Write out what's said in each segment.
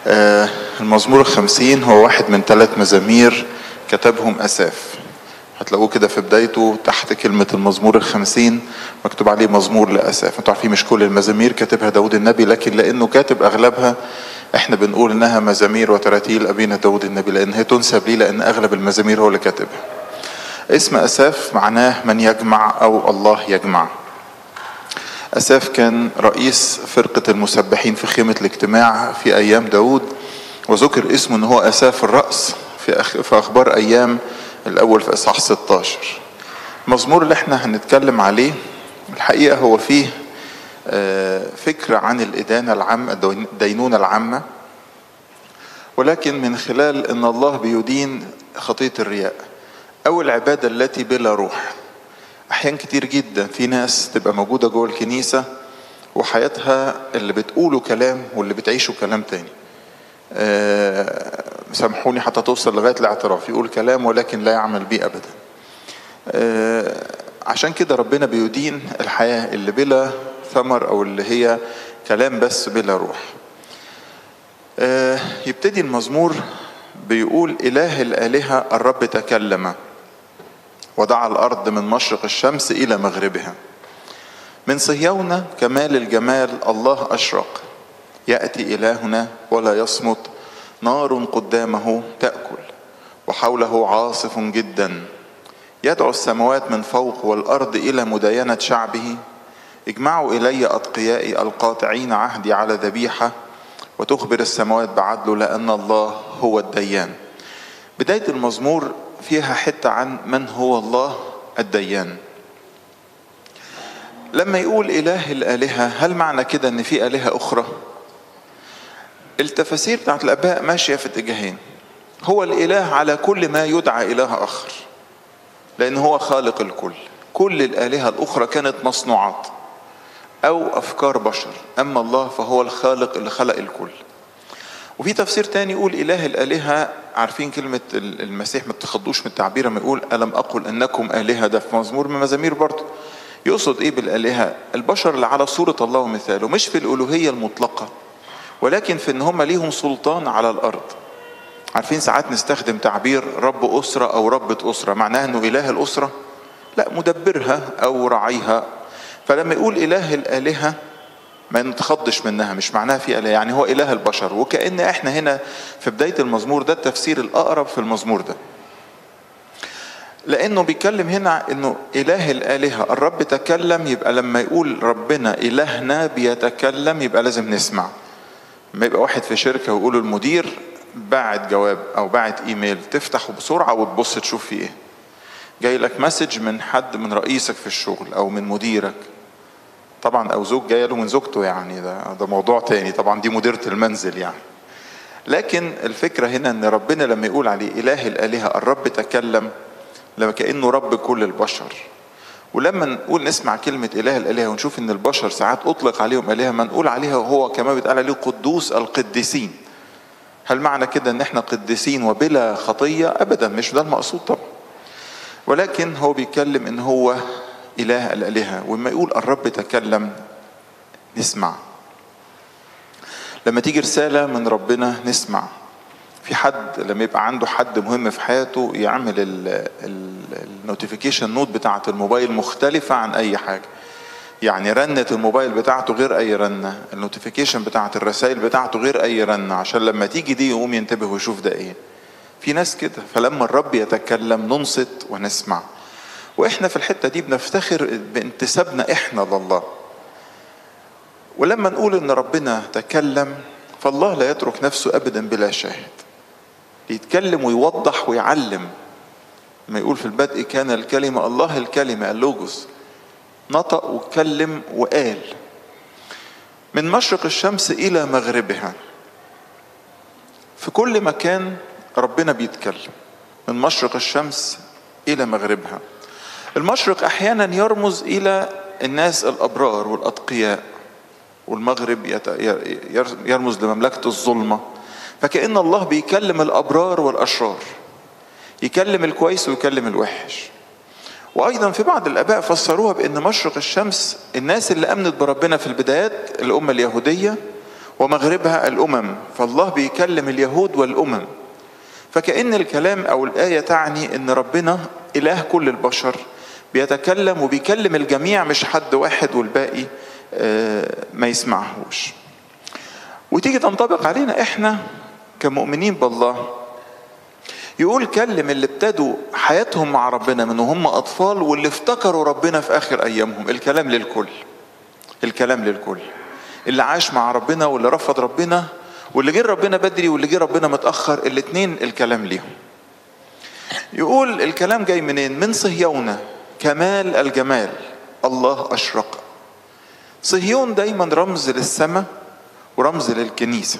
آه، المزمور الخمسين هو واحد من ثلاث مزامير كتبهم أساف هتلاقوه كده في بدايته تحت كلمة المزمور الخمسين مكتوب عليه مزمور لأساف انتوا عارفين مش كل المزامير كاتبها داود النبي لكن لأنه كاتب أغلبها احنا بنقول انها مزامير وتراتيل أبينا داود النبي لأن هي تنسب ليه لأن أغلب المزامير هو اللي كاتبها اسم أساف معناه من يجمع أو الله يجمع أساف كان رئيس فرقة المسبحين في خيمة الاجتماع في أيام داود وذكر اسمه أنه هو أساف الرأس في, أخ... في أخبار أيام الأول في إصحاح 16 المزمور اللي احنا هنتكلم عليه الحقيقة هو فيه فكرة عن الإدانة العامة الدينونة العامة ولكن من خلال أن الله بيدين خطية الرياء أو العبادة التي بلا روح أحيان كتير جدا في ناس تبقى موجودة جوه الكنيسة وحياتها اللي بتقوله كلام واللي بتعيشه كلام تاني أه سامحوني حتى توصل لغاية الاعتراف يقول كلام ولكن لا يعمل به أبدا أه عشان كده ربنا بيدين الحياة اللي بلا ثمر أو اللي هي كلام بس بلا روح أه يبتدي المزمور بيقول إله الآلهة الرب تكلم ودعا الأرض من مشرق الشمس إلى مغربها من صهيون كمال الجمال الله أشرق يأتي إلهنا ولا يصمت نار قدامه تأكل وحوله عاصف جدا يدعو السماوات من فوق والأرض إلى مداينة شعبه اجمعوا إلي أتقيائي القاطعين عهدي على ذبيحة وتخبر السماوات بعدله لأن الله هو الديان بداية المزمور فيها حتة عن من هو الله الديان لما يقول إله الآلهة هل معنى كده أن في آلهة أخرى التفاسير بتاعت الآباء ماشية في اتجاهين هو الإله على كل ما يدعى إله آخر لأن هو خالق الكل كل الآلهة الأخرى كانت مصنوعات أو أفكار بشر أما الله فهو الخالق اللي خلق الكل وفي تفسير تاني يقول إله الآلهة عارفين كلمة المسيح ما تخضوش من التعبير لما يقول ألم أقل أنكم آلهة ده في مزمور من مزامير برضه يقصد إيه بالآلهة البشر اللي على صورة الله ومثاله مش في الألوهية المطلقة ولكن في إن هم ليهم سلطان على الأرض عارفين ساعات نستخدم تعبير رب أسرة أو ربة أسرة معناها أنه إله الأسرة لا مدبرها أو راعيها فلما يقول إله الآلهة ما نتخضش منها مش معناها في إله يعني هو إله البشر وكأن احنا هنا في بداية المزمور ده التفسير الأقرب في المزمور ده لأنه بيتكلم هنا إنه إله الآلهة الرب تكلم يبقى لما يقول ربنا إلهنا بيتكلم يبقى لازم نسمع ما يبقى واحد في شركة ويقول المدير باعت جواب أو باعت إيميل تفتحه بسرعة وتبص تشوف فيه إيه جاي لك مسج من حد من رئيسك في الشغل أو من مديرك طبعا او زوج جايه له من زوجته يعني ده ده موضوع تاني طبعا دي مديره المنزل يعني لكن الفكره هنا ان ربنا لما يقول عليه اله الالهه الرب تكلم لما كانه رب كل البشر ولما نقول نسمع كلمة إله الآلهة ونشوف إن البشر ساعات أطلق عليهم آلهة ما نقول عليها هو كما بيتقال عليه قدوس القديسين هل معنى كده إن إحنا قديسين وبلا خطية؟ أبدا مش ده المقصود طبعا ولكن هو بيتكلم إن هو إله الآلهة ولما يقول الرب تكلم نسمع لما تيجي رسالة من ربنا نسمع في حد لما يبقى عنده حد مهم في حياته يعمل النوتيفيكيشن نوت بتاعة الموبايل مختلفة عن أي حاجة يعني رنة الموبايل بتاعته غير أي رنة النوتيفيكيشن بتاعة الرسائل بتاعته غير أي رنة عشان لما تيجي دي يقوم ينتبه ويشوف ده إيه في ناس كده فلما الرب يتكلم ننصت ونسمع واحنا في الحته دي بنفتخر بانتسابنا احنا لله ولما نقول ان ربنا تكلم فالله لا يترك نفسه ابدا بلا شاهد يتكلم ويوضح ويعلم ما يقول في البدء كان الكلمة الله الكلمة اللوجوس نطق واتكلم وقال من مشرق الشمس إلى مغربها في كل مكان ربنا بيتكلم من مشرق الشمس إلى مغربها المشرق احيانا يرمز الى الناس الابرار والاتقياء والمغرب يرمز لمملكه الظلمه فكأن الله بيكلم الابرار والاشرار يكلم الكويس ويكلم الوحش وايضا في بعض الاباء فسروها بان مشرق الشمس الناس اللي امنت بربنا في البدايات الامه اليهوديه ومغربها الأمم فالله بيكلم اليهود والأمم فكأن الكلام أو الآية تعني أن ربنا إله كل البشر بيتكلم وبيكلم الجميع مش حد واحد والباقي ما يسمعهوش وتيجي تنطبق علينا احنا كمؤمنين بالله يقول كلم اللي ابتدوا حياتهم مع ربنا من وهم اطفال واللي افتكروا ربنا في اخر ايامهم الكلام للكل الكلام للكل اللي عاش مع ربنا واللي رفض ربنا واللي جه ربنا بدري واللي جه ربنا متاخر الاثنين الكلام ليهم يقول الكلام جاي منين من صهيونه كمال الجمال الله اشرق صهيون دايما رمز للسماء ورمز للكنيسه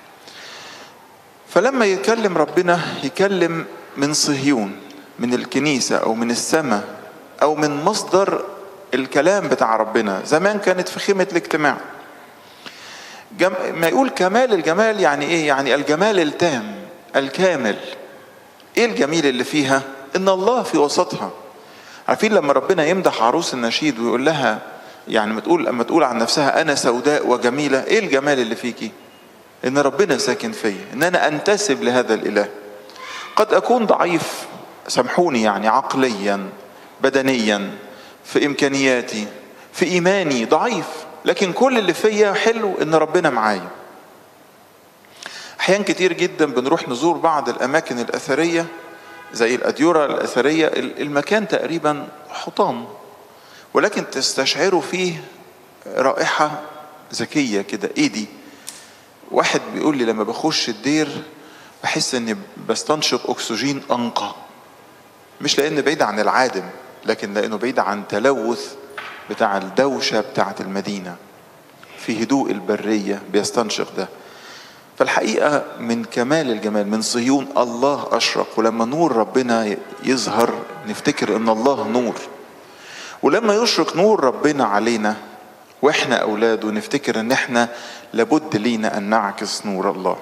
فلما يكلم ربنا يكلم من صهيون من الكنيسة أو من السماء أو من مصدر الكلام بتاع ربنا زمان كانت في خيمة الاجتماع جم... ما يقول كمال الجمال يعني ايه يعني الجمال التام الكامل ايه الجميل اللي فيها ان الله في وسطها عارفين لما ربنا يمدح عروس النشيد ويقول لها يعني ما تقول لما تقول عن نفسها انا سوداء وجميله ايه الجمال اللي فيكي ان ربنا ساكن فيا ان انا انتسب لهذا الاله قد اكون ضعيف سامحوني يعني عقليا بدنيا في امكانياتي في ايماني ضعيف لكن كل اللي فيا حلو ان ربنا معايا احيان كتير جدا بنروح نزور بعض الاماكن الاثريه زي الاديره الاثريه المكان تقريبا حطام ولكن تستشعروا فيه رائحه ذكيه كده ايه دي واحد بيقول لي لما بخش الدير بحس اني بستنشق اكسجين انقى مش لان بعيد عن العادم لكن لانه بعيد عن تلوث بتاع الدوشه بتاعه المدينه في هدوء البريه بيستنشق ده فالحقيقه من كمال الجمال من صهيون الله اشرق ولما نور ربنا يظهر نفتكر ان الله نور ولما يشرق نور ربنا علينا واحنا اولاده نفتكر ان احنا لابد لينا ان نعكس نور الله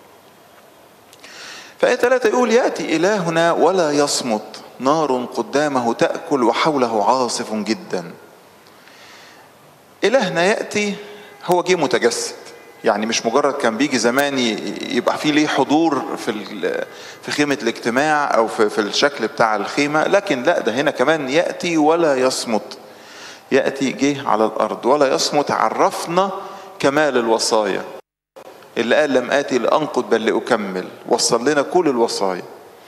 فآية ثلاثة يقول يأتي إلهنا ولا يصمت نار قدامه تأكل وحوله عاصف جدا إلهنا يأتي هو جه متجسد يعني مش مجرد كان بيجي زمان يبقى فيه ليه حضور في في خيمة الاجتماع أو في, في الشكل بتاع الخيمة لكن لا ده هنا كمان يأتي ولا يصمت يأتي جه على الأرض ولا يصمت عرفنا كمال الوصايا اللي قال لم آتي لأنقض بل لأكمل وصل لنا كل الوصايا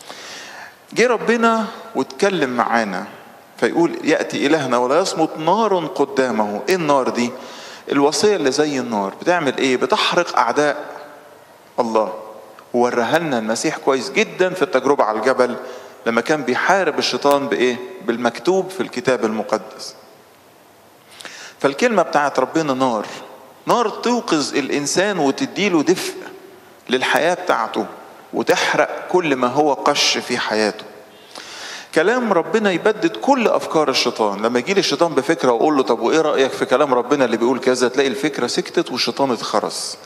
جه ربنا واتكلم معانا فيقول يأتي إلهنا ولا يصمت نار قدامه إيه النار دي الوصية اللي زي النار بتعمل إيه بتحرق أعداء الله ووريها لنا المسيح كويس جدا في التجربة على الجبل لما كان بيحارب الشيطان بإيه بالمكتوب في الكتاب المقدس فالكلمة بتاعت ربنا نار نار توقظ الإنسان وتديله دفء للحياة بتاعته وتحرق كل ما هو قش في حياته كلام ربنا يبدد كل افكار الشيطان لما يجي لي الشيطان بفكره واقول له طب وايه رايك في كلام ربنا اللي بيقول كذا تلاقي الفكره سكتت والشيطان اتخرس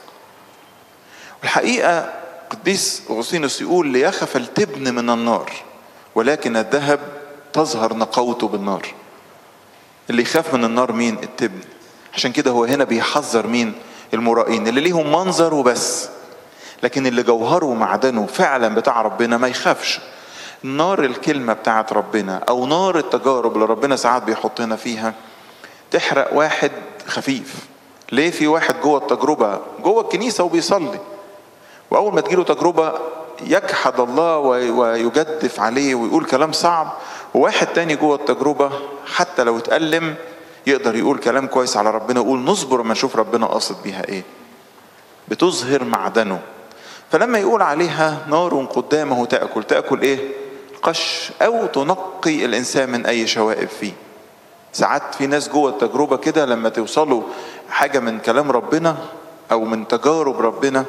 الحقيقه قديس اغسطينوس يقول ليخف التبن من النار ولكن الذهب تظهر نقاوته بالنار اللي يخاف من النار مين التبن عشان كده هو هنا بيحذر مين المرائين اللي ليهم منظر وبس لكن اللي جوهره ومعدنه فعلا بتاع ربنا ما يخافش نار الكلمة بتاعت ربنا أو نار التجارب اللي ربنا ساعات بيحطنا فيها تحرق واحد خفيف ليه في واحد جوه التجربة جوه الكنيسة وبيصلي وأول ما تجيله تجربة يجحد الله ويجدف عليه ويقول كلام صعب وواحد تاني جوه التجربة حتى لو اتألم يقدر يقول كلام كويس على ربنا يقول نصبر ما نشوف ربنا قاصد بيها ايه بتظهر معدنه فلما يقول عليها نار قدامه تأكل تأكل ايه قش او تنقي الانسان من اي شوائب فيه ساعات في ناس جوه التجربه كده لما توصلوا حاجه من كلام ربنا او من تجارب ربنا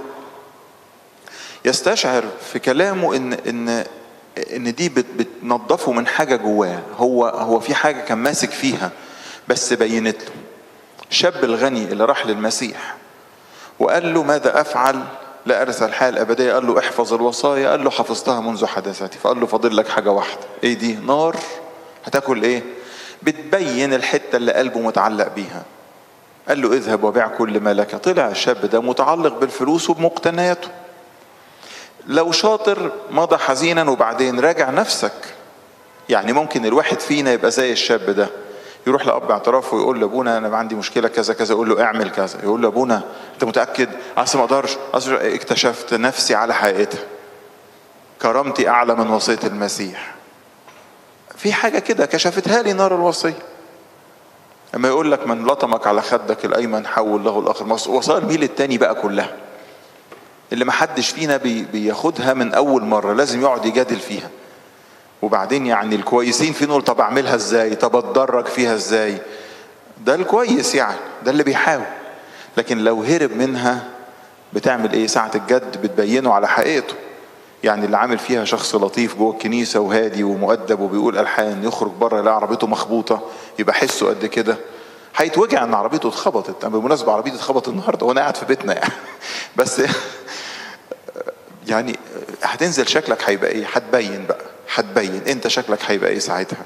يستشعر في كلامه ان ان ان دي بتنظفه من حاجه جواه هو هو في حاجه كان ماسك فيها بس بينت له الشاب الغني اللي راح للمسيح وقال له ماذا افعل لا ارث الحياه الابديه قال له احفظ الوصايا قال له حفظتها منذ حدثتي فقال له فاضل لك حاجه واحده ايه دي نار هتاكل ايه بتبين الحته اللي قلبه متعلق بيها قال له اذهب وبيع كل ما لك طلع الشاب ده متعلق بالفلوس وبمقتنياته لو شاطر مضى حزينا وبعدين راجع نفسك يعني ممكن الواحد فينا يبقى زي الشاب ده يروح لاب اعتراف ويقول لابونا انا عندي مشكله كذا كذا يقول له اعمل كذا يقول له ابونا انت متاكد اصل ما اقدرش اصل اكتشفت نفسي على حقيقتها كرامتي اعلى من وصيه المسيح في حاجه كده كشفتها لي نار الوصيه اما يقول لك من لطمك على خدك الايمن حول له الاخر وصايا الميل التاني بقى كلها اللي ما حدش فينا بي بياخدها من اول مره لازم يقعد يجادل فيها وبعدين يعني الكويسين فين نقول طب اعملها ازاي طب اتدرج فيها ازاي ده الكويس يعني ده اللي بيحاول لكن لو هرب منها بتعمل ايه ساعة الجد بتبينه على حقيقته يعني اللي عامل فيها شخص لطيف جوه الكنيسة وهادي ومؤدب وبيقول ألحان يخرج بره يلاقي عربيته مخبوطة يبقى حسه قد كده هيتوجع ان عربيته اتخبطت انا بالمناسبة عربيتي اتخبطت النهارده وانا قاعد في بيتنا يعني بس يعني هتنزل شكلك هيبقى ايه هتبين بقى هتبين انت شكلك هيبقى ايه ساعتها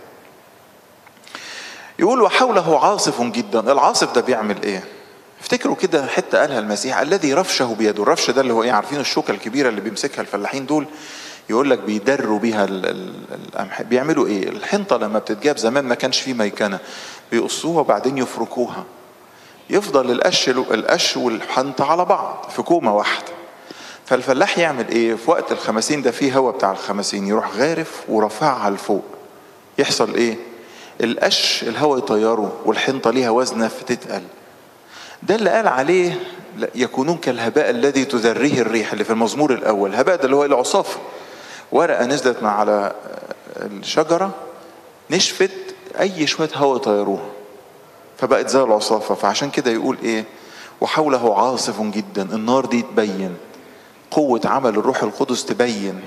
يقول وحوله عاصف جدا العاصف ده بيعمل ايه افتكروا كده حتة قالها المسيح الذي رفشه بيده الرفش ده اللي هو ايه عارفين الشوكة الكبيرة اللي بيمسكها الفلاحين دول يقول لك بيدروا بيها القمح بيعملوا ايه الحنطة لما بتتجاب زمان ما كانش فيه ميكنة بيقصوها وبعدين يفركوها يفضل القش القش والحنطة على بعض في كومة واحدة فالفلاح يعمل ايه في وقت الخمسين ده فيه هوا بتاع الخمسين يروح غارف ورفعها لفوق يحصل ايه القش الهوا يطيره والحنطة ليها وزنة فتتقل ده اللي قال عليه يكونون كالهباء الذي تذريه الريح اللي في المزمور الاول الهباء ده اللي هو العصافة ورقة نزلت من على الشجرة نشفت اي شوية هوا يطيروها فبقت زي العصافة فعشان كده يقول ايه وحوله عاصف جدا النار دي تبين قوة عمل الروح القدس تبين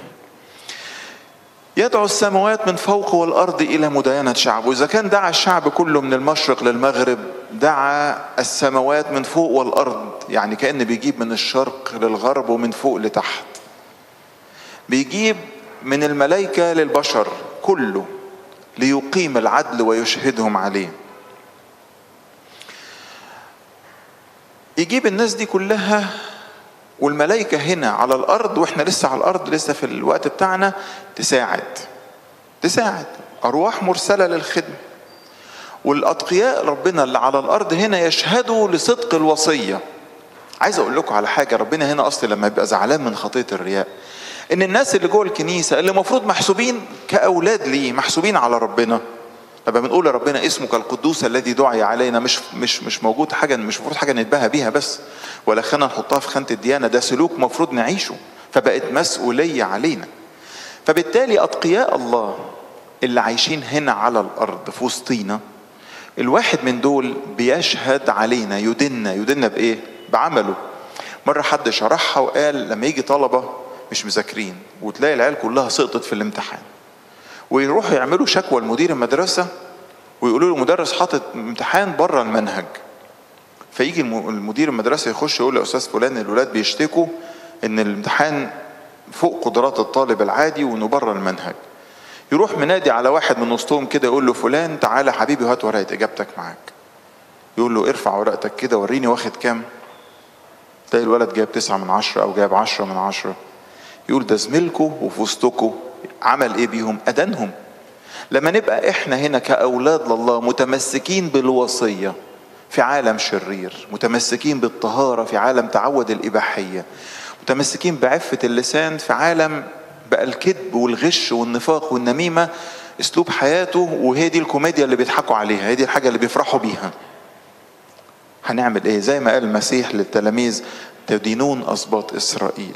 يدعو السماوات من فوق والأرض إلى مداينة شعبه وإذا كان دعا الشعب كله من المشرق للمغرب دعا السماوات من فوق والأرض يعني كأن بيجيب من الشرق للغرب ومن فوق لتحت بيجيب من الملائكة للبشر كله ليقيم العدل ويشهدهم عليه يجيب الناس دي كلها والملائكة هنا على الأرض وإحنا لسه على الأرض لسه في الوقت بتاعنا تساعد تساعد أرواح مرسلة للخدمة والأتقياء ربنا اللي على الأرض هنا يشهدوا لصدق الوصية عايز أقول لكم على حاجة ربنا هنا أصلي لما يبقى زعلان من خطية الرياء إن الناس اللي جوه الكنيسة اللي المفروض محسوبين كأولاد ليه محسوبين على ربنا لما بنقول لربنا اسمك القدوس الذي دعي علينا مش مش مش موجود حاجه مش المفروض حاجه نتباهى بيها بس ولا خلينا نحطها في خانه الديانه ده سلوك مفروض نعيشه فبقت مسؤوليه علينا فبالتالي اتقياء الله اللي عايشين هنا على الارض في وسطينا الواحد من دول بيشهد علينا يدنا يدنا بايه بعمله مره حد شرحها وقال لما يجي طلبه مش مذاكرين وتلاقي العيال كلها سقطت في الامتحان ويروحوا يعملوا شكوى لمدير المدرسة ويقولوا له مدرس حاطط امتحان بره المنهج فيجي المدير المدرسة يخش يقول لأستاذ فلان الولاد بيشتكوا إن الامتحان فوق قدرات الطالب العادي وإنه بره المنهج يروح منادي على واحد من وسطهم كده يقول له فلان تعالى حبيبي هات ورقة إجابتك معاك يقول له ارفع ورقتك كده وريني واخد كام تلاقي الولد جايب تسعة من عشرة أو جايب عشرة من عشرة يقول ده زميلكوا وفي وسطكوا عمل ايه بيهم ادانهم لما نبقى احنا هنا كاولاد لله متمسكين بالوصيه في عالم شرير متمسكين بالطهاره في عالم تعود الاباحيه متمسكين بعفه اللسان في عالم بقى الكذب والغش والنفاق والنميمه اسلوب حياته وهي دي الكوميديا اللي بيضحكوا عليها هي دي الحاجه اللي بيفرحوا بيها هنعمل ايه زي ما قال المسيح للتلاميذ تدينون اسباط اسرائيل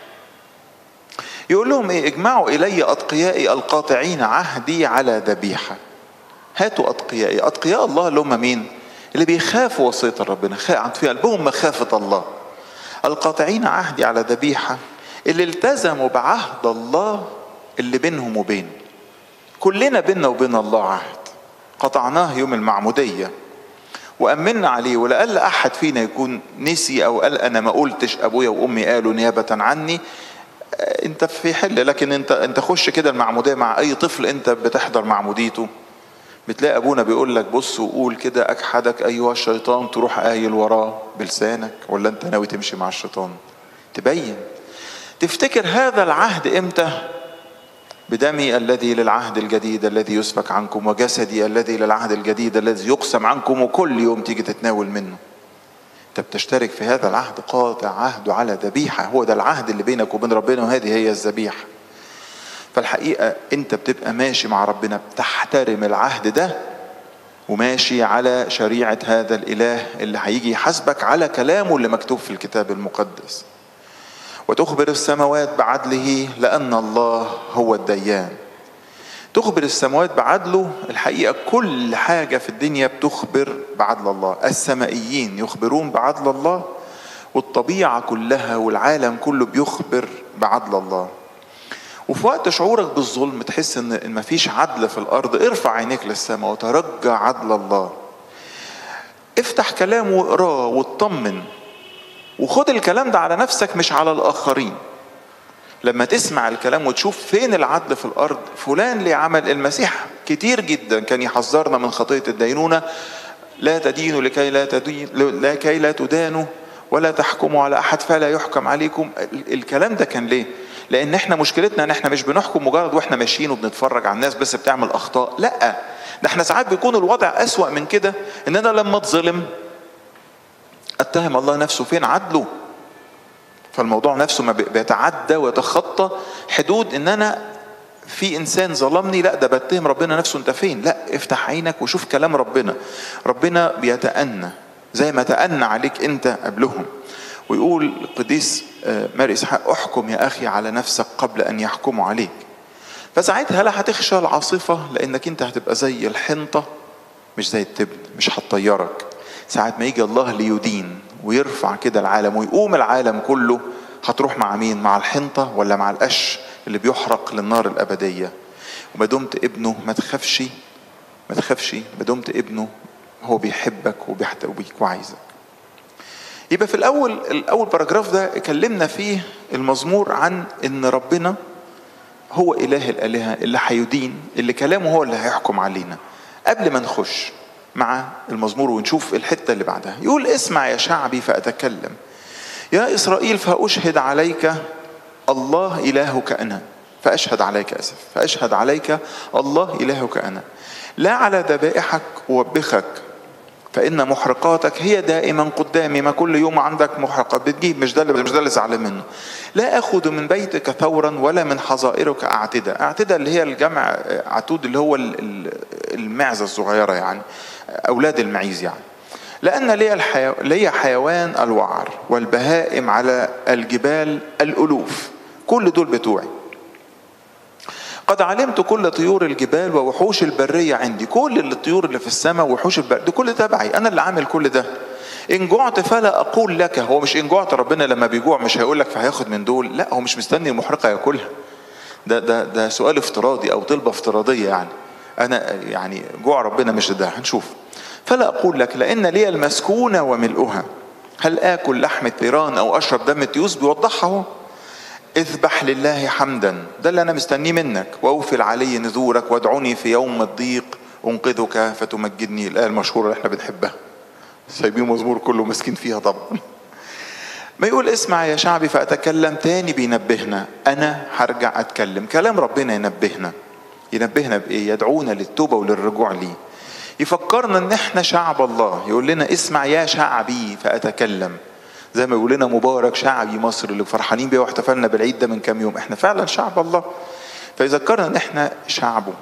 يقول لهم ايه اجمعوا الي اتقيائي القاطعين عهدي على ذبيحه هاتوا اتقيائي اتقياء الله اللي هم مين اللي بيخافوا وصيه ربنا في قلبهم مخافه الله القاطعين عهدي على ذبيحه اللي التزموا بعهد الله اللي بينهم وبين كلنا بيننا وبين الله عهد قطعناه يوم المعموديه وأمنا عليه ولأقل أحد فينا يكون نسي أو قال أنا ما قلتش أبويا وأمي قالوا نيابة عني انت في حل لكن انت انت خش كده المعموديه مع اي طفل انت بتحضر معموديته بتلاقي ابونا بيقول لك بص وقول كده اجحدك ايها الشيطان تروح قايل وراه بلسانك ولا انت ناوي تمشي مع الشيطان تبين تفتكر هذا العهد امتى بدمي الذي للعهد الجديد الذي يسفك عنكم وجسدي الذي للعهد الجديد الذي يقسم عنكم وكل يوم تيجي تتناول منه انت بتشترك في هذا العهد قاطع عهده على ذبيحه هو ده العهد اللي بينك وبين ربنا وهذه هي الذبيحه فالحقيقه انت بتبقى ماشي مع ربنا بتحترم العهد ده وماشي على شريعه هذا الاله اللي هيجي يحاسبك على كلامه اللي مكتوب في الكتاب المقدس وتخبر السماوات بعدله لان الله هو الديان تخبر السماوات بعدله الحقيقه كل حاجه في الدنيا بتخبر بعدل الله السمائيين يخبرون بعدل الله والطبيعه كلها والعالم كله بيخبر بعدل الله وفي وقت شعورك بالظلم تحس ان مفيش عدل في الارض ارفع عينيك للسماء وترجى عدل الله افتح كلامه واقراه واطمن وخد الكلام ده على نفسك مش على الاخرين لما تسمع الكلام وتشوف فين العدل في الارض فلان ليه عمل المسيح كتير جدا كان يحذرنا من خطيه الدينونه لا تدينوا لكي لا تدين لكي لا تدانوا ولا تحكموا على احد فلا يحكم عليكم الكلام ده كان ليه لان احنا مشكلتنا ان احنا مش بنحكم مجرد واحنا ماشيين وبنتفرج على الناس بس بتعمل اخطاء لا ده احنا ساعات بيكون الوضع اسوا من كده ان انا لما اتظلم اتهم الله نفسه فين عدله فالموضوع نفسه ما بيتعدى ويتخطى حدود ان انا في انسان ظلمني لا ده بتهم ربنا نفسه انت فين لا افتح عينك وشوف كلام ربنا ربنا بيتأنى زي ما تأنى عليك انت قبلهم ويقول القديس ماري اسحاق احكم يا اخي على نفسك قبل ان يحكموا عليك فساعتها لا هتخشى العاصفة لانك انت هتبقى زي الحنطة مش زي التبن مش هتطيرك ساعة ما يجي الله ليدين ويرفع كده العالم ويقوم العالم كله هتروح مع مين مع الحنطة ولا مع القش اللي بيحرق للنار الأبدية وما دمت ابنه ما تخافش ما تخافش ما دمت ابنه هو بيحبك وبيحتوي بيك وعايزك يبقى في الأول الأول باراجراف ده اتكلمنا فيه المزمور عن إن ربنا هو إله الآلهة اللي هيدين اللي كلامه هو اللي هيحكم علينا قبل ما نخش مع المزمور ونشوف الحتة اللي بعدها يقول اسمع يا شعبي فأتكلم يا إسرائيل فأشهد عليك الله إلهك أنا فأشهد عليك أسف فأشهد عليك الله إلهك أنا لا على ذبائحك أوبخك فإن محرقاتك هي دائما قدامي ما كل يوم عندك محرقة بتجيب مش ده اللي مش ده اللي زعلان منه لا أخذ من بيتك ثورا ولا من حظائرك أعتدة أعتدة اللي هي الجمع عتود اللي هو المعزة الصغيرة يعني أولاد المعيز يعني لأن لي, الحيو... لي حيوان الوعر والبهائم على الجبال الألوف كل دول بتوعي قد علمت كل طيور الجبال ووحوش البرية عندي كل الطيور اللي في السماء وحوش البر ده كل تبعي أنا اللي عامل كل ده إن جعت فلا أقول لك هو مش إن جعت ربنا لما بيجوع مش هيقول لك فهياخد من دول لا هو مش مستني المحرقة ياكلها ده ده ده سؤال افتراضي أو طلبة افتراضية يعني أنا يعني جوع ربنا مش ده هنشوف فلا أقول لك لأن لي المسكونة وملؤها هل آكل لحم الثيران أو أشرب دم التيوس بيوضحها هو اذبح لله حمدا ده اللي أنا مستنيه منك وأوفل علي نذورك وادعوني في يوم الضيق أنقذك فتمجدني الآية المشهورة اللي احنا بنحبها سايبين مزمور كله مسكين فيها طبعا ما يقول اسمع يا شعبي فأتكلم تاني بينبهنا أنا هرجع أتكلم كلام ربنا ينبهنا ينبهنا بإيه يدعونا للتوبة وللرجوع ليه يفكرنا ان احنا شعب الله يقول لنا اسمع يا شعبي فاتكلم زي ما يقول لنا مبارك شعبي مصر اللي فرحانين بيه واحتفلنا بالعيد ده من كام يوم احنا فعلا شعب الله فيذكرنا ان احنا شعبه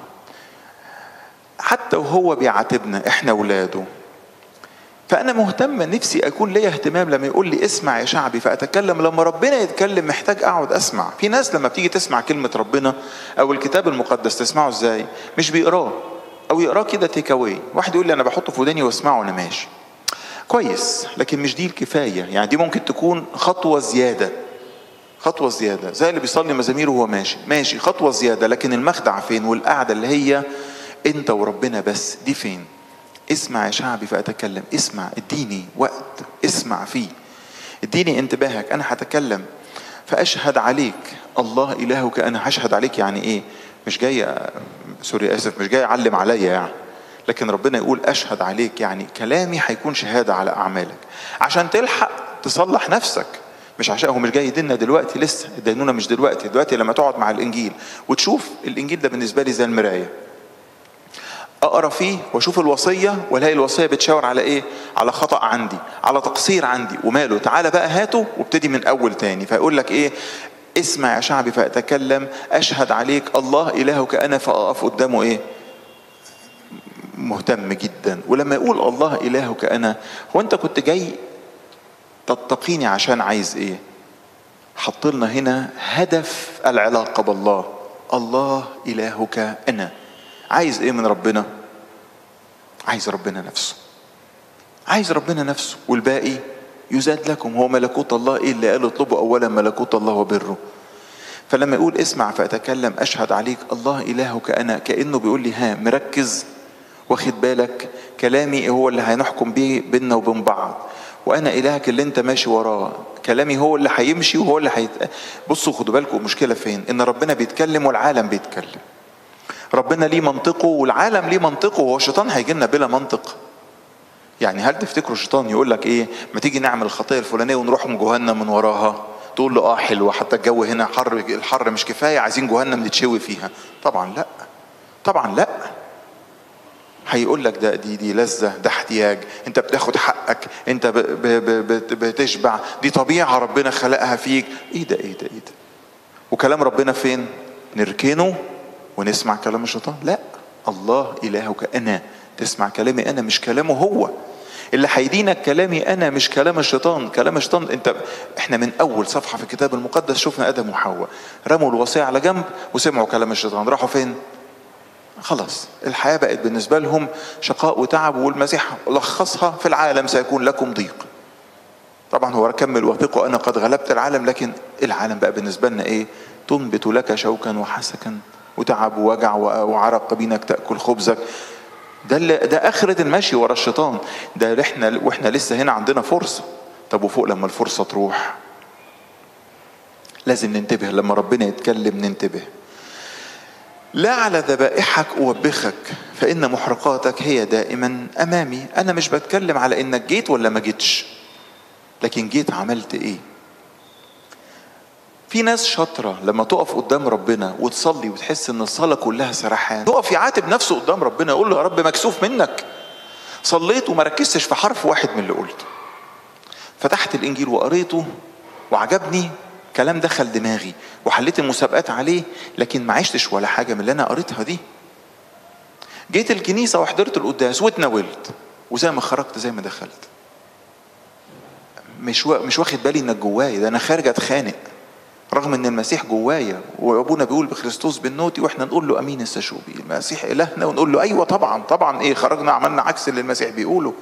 حتى وهو بيعاتبنا احنا اولاده فانا مهتم نفسي اكون ليا اهتمام لما يقول لي اسمع يا شعبي فاتكلم لما ربنا يتكلم محتاج اقعد اسمع في ناس لما بتيجي تسمع كلمه ربنا او الكتاب المقدس تسمعه ازاي مش بيقراه او يقراه كده تيك اواي واحد يقول لي انا بحطه في وداني واسمعه وانا ماشي كويس لكن مش دي الكفايه يعني دي ممكن تكون خطوه زياده خطوه زياده زي اللي بيصلي مزامير وهو ماشي ماشي خطوه زياده لكن المخدع فين والقعده اللي هي انت وربنا بس دي فين اسمع يا شعبي فاتكلم اسمع اديني وقت اسمع فيه اديني انتباهك انا هتكلم فاشهد عليك الله الهك انا هشهد عليك يعني ايه مش جاي سوري اسف مش جاي اعلم عليا يعني لكن ربنا يقول اشهد عليك يعني كلامي هيكون شهاده على اعمالك عشان تلحق تصلح نفسك مش عشان هو مش جاي يديننا دلوقتي لسه الدينونه مش دلوقتي دلوقتي لما تقعد مع الانجيل وتشوف الانجيل ده بالنسبه لي زي المرايه اقرا فيه واشوف الوصيه والاقي الوصيه بتشاور على ايه على خطا عندي على تقصير عندي وماله تعالى بقى هاته وابتدي من اول تاني فيقول لك ايه اسمع يا شعبي فاتكلم اشهد عليك الله الهك انا فاقف قدامه ايه مهتم جدا ولما يقول الله الهك انا هو انت كنت جاي تتقيني عشان عايز ايه حط لنا هنا هدف العلاقه بالله الله الهك انا عايز ايه من ربنا عايز ربنا نفسه عايز ربنا نفسه والباقي يزاد لكم هو ملكوت الله ايه اللي قال اطلبوا اولا ملكوت الله وبره فلما يقول اسمع فاتكلم اشهد عليك الله الهك انا كانه بيقول لي ها مركز واخد بالك كلامي هو اللي هنحكم بيه بيننا وبين بعض وانا الهك اللي انت ماشي وراه كلامي هو اللي هيمشي وهو اللي هيت... بصوا خدوا بالكم المشكله فين ان ربنا بيتكلم والعالم بيتكلم ربنا ليه منطقه والعالم ليه منطقه وهو الشيطان هيجي لنا بلا منطق يعني هل تفتكروا الشيطان يقول لك ايه ما تيجي نعمل الخطيه الفلانيه ونروح من جهنم من وراها تقول له اه حلوه حتى الجو هنا حر الحر مش كفايه عايزين جهنم نتشوي فيها طبعا لا طبعا لا هيقول لك ده دي دي لذه ده احتياج انت بتاخد حقك انت ب ب ب بتشبع دي طبيعه ربنا خلقها فيك ايه ده ايه ده ايه ده وكلام ربنا فين نركنه ونسمع كلام الشيطان لا الله الهك انا تسمع كلامي انا مش كلامه هو اللي هيدينك كلامي انا مش كلام الشيطان كلام الشيطان انت احنا من اول صفحه في الكتاب المقدس شفنا ادم وحواء رموا الوصيه على جنب وسمعوا كلام الشيطان راحوا فين خلاص الحياه بقت بالنسبه لهم شقاء وتعب والمسيح لخصها في العالم سيكون لكم ضيق طبعا هو كمل وثقوا انا قد غلبت العالم لكن العالم بقى بالنسبه لنا ايه تنبت لك شوكا وحسكا وتعب ووجع وعرق بينك تاكل خبزك ده اللي ده اخره المشي ورا الشيطان ده احنا واحنا لسه هنا عندنا فرصه طب وفوق لما الفرصه تروح لازم ننتبه لما ربنا يتكلم ننتبه لا على ذبائحك اوبخك فان محرقاتك هي دائما امامي انا مش بتكلم على انك جيت ولا ما جيتش لكن جيت عملت ايه في ناس شاطرة لما تقف قدام ربنا وتصلي وتحس ان الصلاة كلها سرحان يقف يعاتب نفسه قدام ربنا يقول له يا رب مكسوف منك صليت وما ركزتش في حرف واحد من اللي قلته فتحت الانجيل وقريته وعجبني كلام دخل دماغي وحليت المسابقات عليه لكن ما عشتش ولا حاجة من اللي انا قريتها دي جيت الكنيسة وحضرت القداس واتناولت وزي ما خرجت زي ما دخلت مش مش واخد بالي انك جوايا ده انا خارج اتخانق رغم ان المسيح جوايا وابونا بيقول بخريستوس بالنوتي واحنا نقول له امين السشوبي المسيح الهنا ونقول له ايوه طبعا طبعا ايه خرجنا عملنا عكس اللي المسيح بيقوله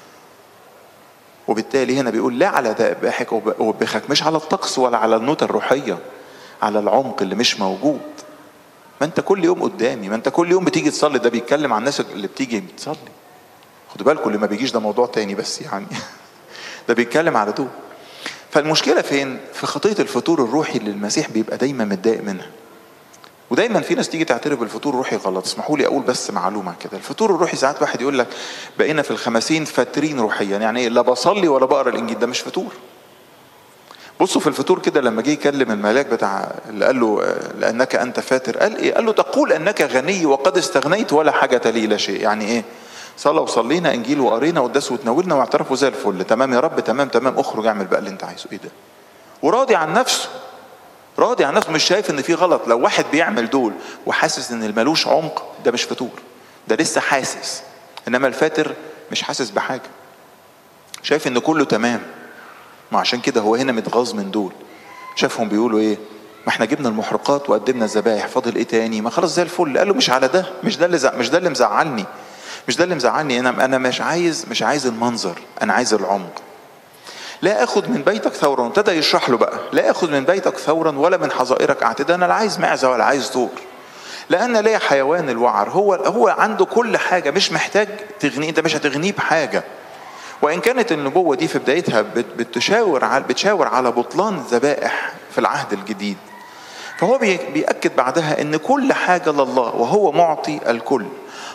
وبالتالي هنا بيقول لا على ذبائحك اوبخك مش على الطقس ولا على النوتة الروحية على العمق اللي مش موجود ما انت كل يوم قدامي ما انت كل يوم بتيجي تصلي ده بيتكلم عن الناس اللي بتيجي تصلي خدوا بالكم اللي ما بيجيش ده موضوع تاني بس يعني ده بيتكلم على دول فالمشكله فين في خطيه الفطور الروحي اللي المسيح بيبقى دايما متضايق منها ودايما في ناس تيجي تعترف بالفطور الروحي غلط اسمحوا لي اقول بس معلومه كده الفطور الروحي ساعات واحد يقول لك بقينا في الخمسين فاترين روحيا يعني ايه لا بصلي ولا بقرا الانجيل ده مش فطور بصوا في الفطور كده لما جه يكلم الملاك بتاع اللي قال له لانك انت فاتر قال ايه قال له تقول انك غني وقد استغنيت ولا حاجه لي لا شيء يعني ايه صلى وصلينا انجيل وقرينا وقداس وتناولنا واعترفوا زي الفل تمام يا رب تمام تمام اخرج اعمل بقى اللي انت عايزه ايه ده وراضي عن نفسه راضي عن نفسه مش شايف ان في غلط لو واحد بيعمل دول وحاسس ان الملوش عمق ده مش فطور ده لسه حاسس انما الفاتر مش حاسس بحاجه شايف ان كله تمام ما عشان كده هو هنا متغاظ من دول شافهم بيقولوا ايه ما احنا جبنا المحرقات وقدمنا الذبايح فاضل ايه تاني ما خلاص زي الفل قال له مش على ده مش ده اللي زع... مش ده اللي مزعلني مش ده اللي مزعلني انا انا مش عايز مش عايز المنظر انا عايز العمق لا اخذ من بيتك ثورا ابتدى يشرح له بقى لا اخذ من بيتك ثورا ولا من حظائرك اعتدا انا لا عايز معزه ولا عايز ثور لان ليه حيوان الوعر هو هو عنده كل حاجه مش محتاج تغنيه انت مش هتغنيه بحاجه وان كانت النبوه دي في بدايتها بتشاور على بتشاور على بطلان الذبائح في العهد الجديد فهو بيأكد بعدها ان كل حاجه لله وهو معطي الكل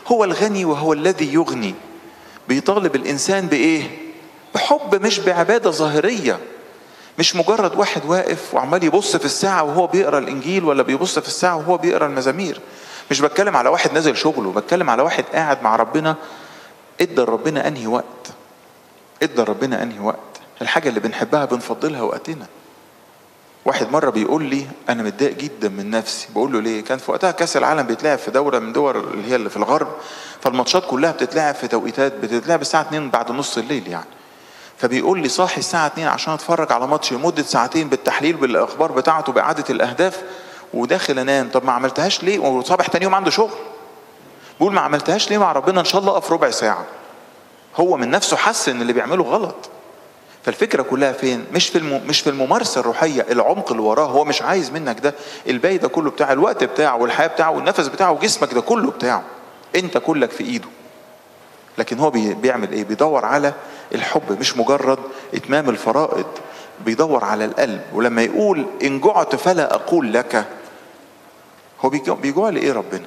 هو الغني وهو الذي يغني بيطالب الانسان بايه بحب مش بعباده ظاهريه مش مجرد واحد واقف وعمال يبص في الساعه وهو بيقرا الانجيل ولا بيبص في الساعه وهو بيقرا المزامير مش بتكلم على واحد نازل شغله بتكلم على واحد قاعد مع ربنا ادى ربنا انهي وقت ادى ربنا انهي وقت الحاجه اللي بنحبها بنفضلها وقتنا واحد مرة بيقول لي أنا متضايق جدا من نفسي، بقول له ليه؟ كان في وقتها كأس العالم بيتلعب في دورة من دول اللي هي اللي في الغرب، فالماتشات كلها بتتلعب في توقيتات بتتلعب الساعة 2 بعد نص الليل يعني. فبيقول لي صاحي الساعة 2 عشان أتفرج على ماتش لمدة ساعتين بالتحليل بالأخبار بتاعته بإعادة الأهداف وداخل أنام، طب ما عملتهاش ليه؟ وصبح تاني يوم عنده شغل. بيقول ما عملتهاش ليه مع ربنا إن شاء الله أقف ربع ساعة. هو من نفسه حس إن اللي بيعمله غلط. فالفكرة كلها فين؟ مش في الم... مش في الممارسة الروحية، العمق اللي وراه هو مش عايز منك ده، الباقي ده كله بتاع الوقت بتاعه والحياة بتاعه والنفس بتاعه وجسمك ده كله بتاعه. أنت كلك في إيده. لكن هو بي... بيعمل إيه؟ بيدور على الحب مش مجرد إتمام الفرائض، بيدور على القلب، ولما يقول إن جعت فلا أقول لك هو بيجوع, بيجوع لإيه ربنا؟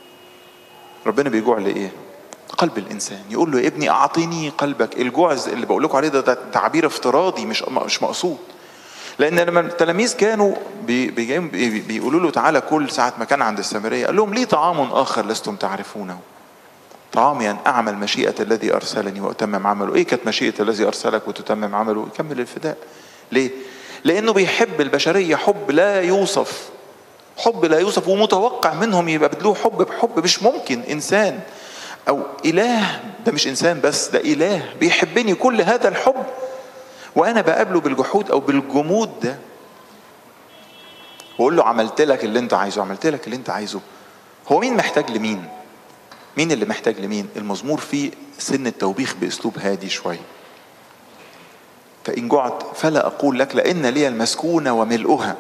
ربنا بيجوع لإيه؟ قلب الانسان يقول له يا ابني اعطيني قلبك الجوع اللي بقول لكم عليه ده, ده تعبير افتراضي مش مش مقصود لان لما التلاميذ كانوا بي بي بي بيقولوا له تعالى كل ساعه ما كان عند السامريه قال لهم لي طعام اخر لستم تعرفونه طعامي ان اعمل مشيئه الذي ارسلني واتمم عمله ايه كانت مشيئه الذي ارسلك وتتمم عمله يكمل الفداء ليه لانه بيحب البشريه حب لا يوصف حب لا يوصف ومتوقع منهم يبقى بدلوه حب بحب مش ممكن انسان او اله ده مش انسان بس ده اله بيحبني كل هذا الحب وانا بقابله بالجحود او بالجمود ده واقول له عملت لك اللي انت عايزه عملت لك اللي انت عايزه هو مين محتاج لمين مين اللي محتاج لمين المزمور فيه سن التوبيخ باسلوب هادي شويه فان جعت فلا اقول لك لان لي المسكونه وملؤها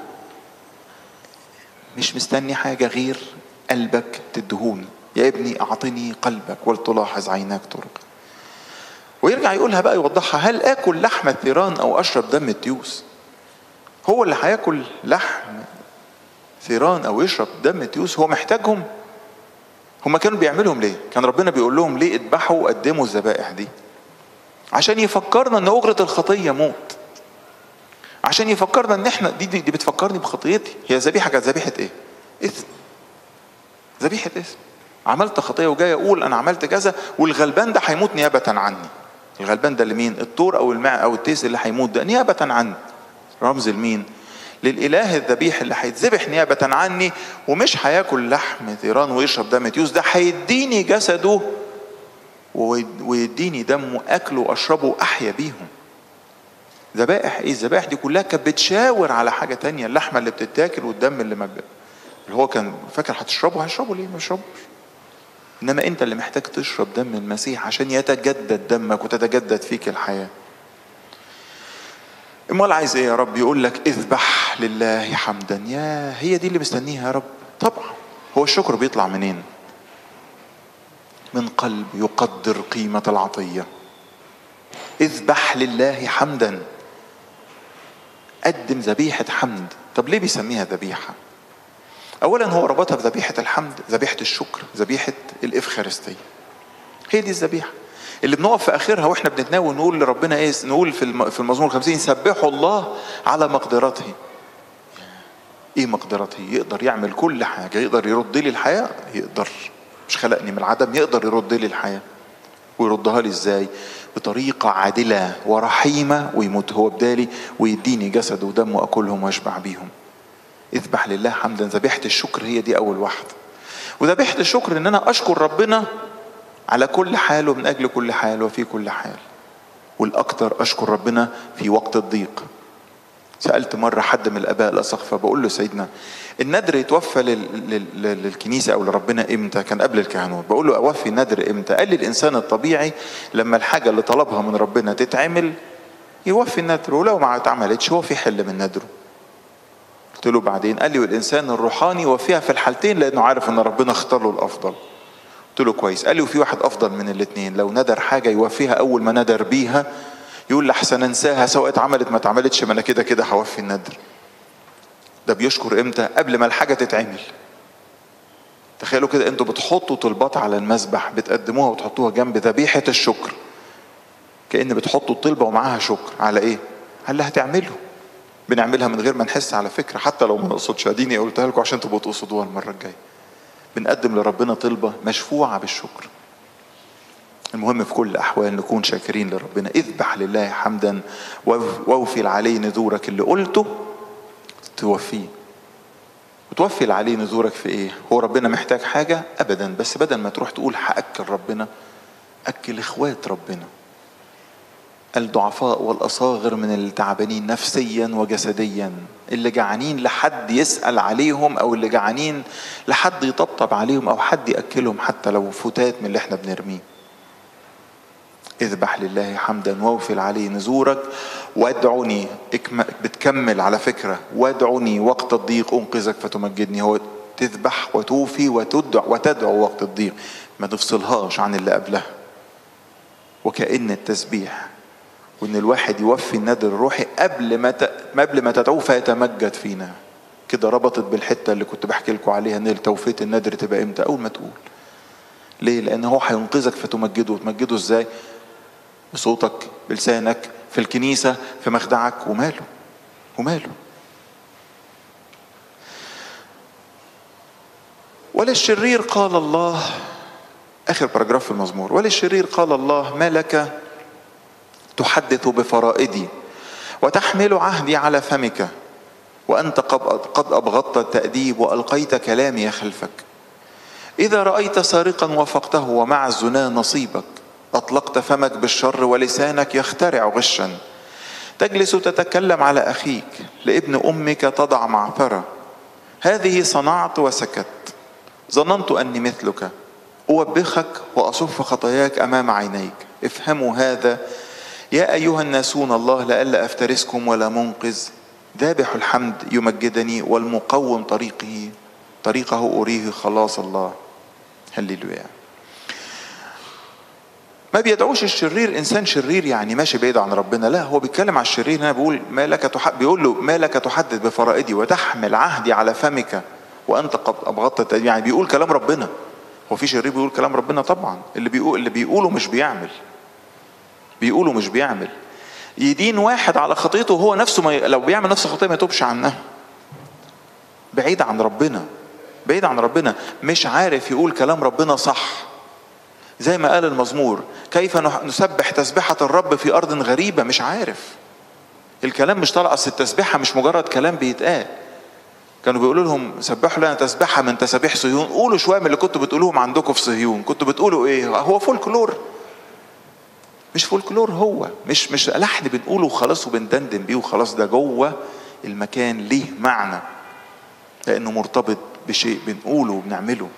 مش مستني حاجه غير قلبك تدهوني يا ابني اعطني قلبك ولتلاحظ عيناك طرق ويرجع يقولها بقى يوضحها هل اكل لحم الثيران او اشرب دم التيوس هو اللي هياكل لحم ثيران او يشرب دم التيوس هو محتاجهم هما كانوا بيعملهم ليه كان ربنا بيقول لهم ليه اذبحوا وقدموا الذبائح دي عشان يفكرنا ان اجره الخطيه موت عشان يفكرنا ان احنا دي دي, دي بتفكرني بخطيتي هي ذبيحه كانت ذبيحه ايه اثم ذبيحه اثم عملت خطيه وجاي اقول انا عملت كذا والغلبان ده هيموت نيابه عني الغلبان ده لمين الطور او الماء او التيس اللي هيموت ده نيابه عني رمز لمين للاله الذبيح اللي هيتذبح نيابه عني ومش هياكل لحم ثيران ويشرب دم تيوس ده هيديني جسده ويديني دمه اكله واشربه واحيا بيهم ذبائح ايه الذبائح دي كلها كانت بتشاور على حاجه تانية اللحمه اللي بتتاكل والدم اللي ما اللي هو كان فاكر هتشربه هيشربه ليه ما يشربش انما انت اللي محتاج تشرب دم المسيح عشان يتجدد دمك وتتجدد فيك الحياه امال عايز ايه يا رب يقول لك اذبح لله حمدا يا هي دي اللي مستنيها يا رب طبعا هو الشكر بيطلع منين من قلب يقدر قيمه العطيه اذبح لله حمدا قدم ذبيحه حمد طب ليه بيسميها ذبيحه اولا هو ربطها بذبيحه الحمد ذبيحه الشكر ذبيحه الافخارستيه هي دي الذبيحه اللي بنقف في اخرها واحنا بنتناول نقول لربنا ايه نقول في في المزمور 50 سبحوا الله على مقدرته ايه مقدرته يقدر يعمل كل حاجه يقدر يرد لي الحياه يقدر مش خلقني من العدم يقدر يرد لي الحياه ويردها لي ازاي بطريقة عادلة ورحيمة ويموت هو بدالي ويديني جسد ودم وأكلهم وأشبع بيهم اذبح لله حمدا ذبيحة الشكر هي دي أول واحدة وذبيحة الشكر إن أنا أشكر ربنا على كل حال ومن أجل كل حال وفي كل حال والأكثر أشكر ربنا في وقت الضيق سألت مرة حد من الآباء الأسقفة بقول له سيدنا الندر يتوفى لل... لل... للكنيسة أو لربنا إمتى؟ كان قبل الكهنوت بقول له أوفي الندر إمتى؟ قال لي الإنسان الطبيعي لما الحاجة اللي طلبها من ربنا تتعمل يوفي الندر ولو ما اتعملتش هو في حل من ندره قلت له بعدين قال لي والإنسان الروحاني وفيها في الحالتين لأنه عارف إن ربنا اختار له الأفضل قلت له كويس قال لي وفي واحد أفضل من الاثنين لو ندر حاجة يوفيها أول ما ندر بيها يقول لي احسن انساها سواء اتعملت ما اتعملتش ما انا كده كده هوفي الندر ده بيشكر امتى قبل ما الحاجه تتعمل تخيلوا كده انتوا بتحطوا طلبات على المذبح بتقدموها وتحطوها جنب ذبيحه الشكر كأن بتحطوا الطلبة ومعاها شكر على ايه؟ على اللي هتعمله بنعملها من غير ما نحس على فكرة حتى لو ما نقصدش اديني قلتها لكم عشان تبقوا تقصدوها المرة الجاية بنقدم لربنا طلبة مشفوعة بالشكر المهم في كل الأحوال نكون شاكرين لربنا اذبح لله حمدا واوفي عليه نذورك اللي قلته توفيه وتوفي عليه نذورك في ايه هو ربنا محتاج حاجة ابدا بس بدل ما تروح تقول هأكل ربنا أكل اخوات ربنا الضعفاء والأصاغر من التعبانين نفسيا وجسديا اللي جعانين لحد يسأل عليهم أو اللي جعانين لحد يطبطب عليهم أو حد يأكلهم حتى لو فتات من اللي احنا بنرميه اذبح لله حمدا واوفل عليه نزورك وادعني بتكمل على فكرة وادعني وقت الضيق أنقذك فتمجدني هو تذبح وتوفي وتدعو, وتدعو وقت الضيق ما تفصلهاش عن اللي قبلها وكأن التسبيح وان الواحد يوفي النذر الروحي قبل ما ت... قبل ما تدعوه فيتمجد فينا كده ربطت بالحته اللي كنت بحكي لكم عليها ان توفيه النذر تبقى امتى اول ما تقول ليه لان هو هينقذك فتمجده وتمجده ازاي بصوتك بلسانك في الكنيسه في مخدعك وماله وماله وللشرير قال الله اخر باراجراف في المزمور وللشرير قال الله ما لك تحدث بفرائدي وتحمل عهدي على فمك وأنت قد أبغضت التأديب وألقيت كلامي خلفك إذا رأيت سارقا وفقته ومع الزنا نصيبك أطلقت فمك بالشر ولسانك يخترع غشا تجلس تتكلم على أخيك لابن أمك تضع معثرة هذه صنعت وسكت ظننت أني مثلك أوبخك وأصف خطاياك أمام عينيك افهموا هذا يا أيها الناسون الله لئلا أفترسكم ولا منقذ ذابح الحمد يمجدني والمقوم طريقه طريقه أريه خلاص الله هللويا ما بيدعوش الشرير انسان شرير يعني ماشي بعيد عن ربنا لا هو بيتكلم على الشرير هنا بيقول ما لك تح... بيقول له ما لك تحدث بفرائدي وتحمل عهدي على فمك وانت قد ابغضت يعني بيقول كلام ربنا هو في شرير بيقول كلام ربنا طبعا اللي بيقول اللي بيقوله مش بيعمل بيقولوا مش بيعمل يدين واحد على خطيته وهو نفسه ما ي... لو بيعمل نفس الخطيه ما يتوبش عنها بعيد عن ربنا بعيد عن ربنا مش عارف يقول كلام ربنا صح زي ما قال المزمور كيف نسبح تسبحة الرب في أرض غريبة مش عارف الكلام مش طالع أصل التسبيحة مش مجرد كلام بيتقال كانوا بيقولوا لهم سبحوا لنا تسبحة من تسابيح صهيون قولوا شوية من اللي كنتوا بتقولوهم عندكم في صهيون كنتوا بتقولوا ايه هو فولكلور مش فولكلور هو مش مش لحن بنقوله وخلاص وبندندن بيه وخلاص ده جوه المكان ليه معنى لانه مرتبط بشيء بنقوله وبنعمله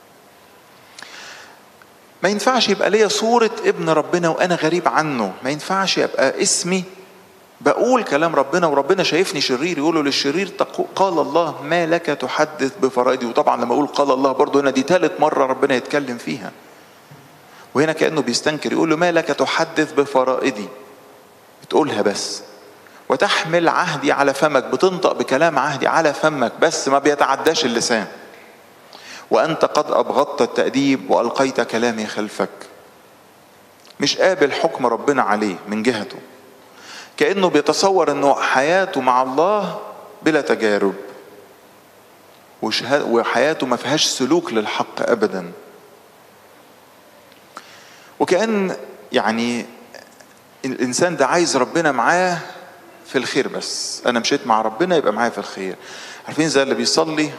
ما ينفعش يبقى ليا صورة ابن ربنا وأنا غريب عنه ما ينفعش يبقى اسمي بقول كلام ربنا وربنا شايفني شرير يقولوا للشرير قال الله ما لك تحدث بفرائدي وطبعا لما أقول قال الله برضه هنا دي ثالث مرة ربنا يتكلم فيها وهنا كأنه بيستنكر يقول له ما لك تحدث بفرائدي بتقولها بس وتحمل عهدي على فمك بتنطق بكلام عهدي على فمك بس ما بيتعداش اللسان وأنت قد أبغضت التأديب وألقيت كلامي خلفك مش قابل حكم ربنا عليه من جهته كأنه بيتصور أنه حياته مع الله بلا تجارب وحياته ما فيهاش سلوك للحق أبدا وكأن يعني الإنسان ده عايز ربنا معاه في الخير بس أنا مشيت مع ربنا يبقى معايا في الخير عارفين زي اللي بيصلي